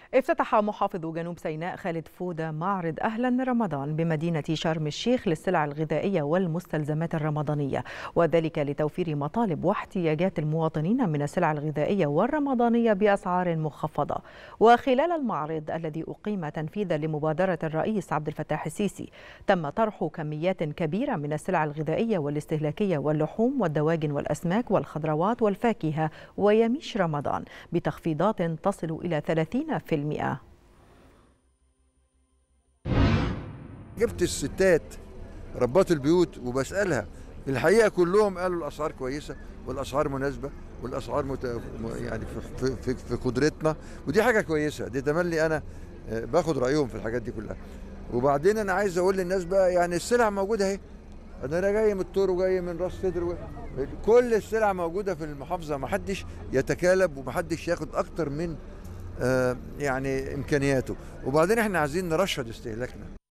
افتتح محافظ جنوب سيناء خالد فودة معرض أهلا من رمضان بمدينة شرم الشيخ للسلع الغذائية والمستلزمات الرمضانية وذلك لتوفير مطالب واحتياجات المواطنين من السلع الغذائية والرمضانية بأسعار مخفضة وخلال المعرض الذي أقيم تنفيذا لمبادرة الرئيس عبد الفتاح السيسي تم طرح كميات كبيرة من السلع الغذائية والاستهلاكية واللحوم والدواجن والأسماك والخضروات والفاكهة ويميش رمضان بتخفيضات تصل إلى 30% جبت الستات ربات البيوت وبسالها الحقيقه كلهم قالوا الاسعار كويسه والاسعار مناسبه والاسعار مت... يعني في, في, في قدرتنا ودي حاجه كويسه دي تملي انا باخد رايهم في الحاجات دي كلها وبعدين انا عايز اقول للناس بقى يعني السلع موجوده اهي انا جاي من الطور وجاي من راس سدر كل السلع موجوده في المحافظه ما حدش يتكالب وما حدش ياخد اكتر من آه يعني امكانياته وبعدين احنا عايزين نرشد استهلاكنا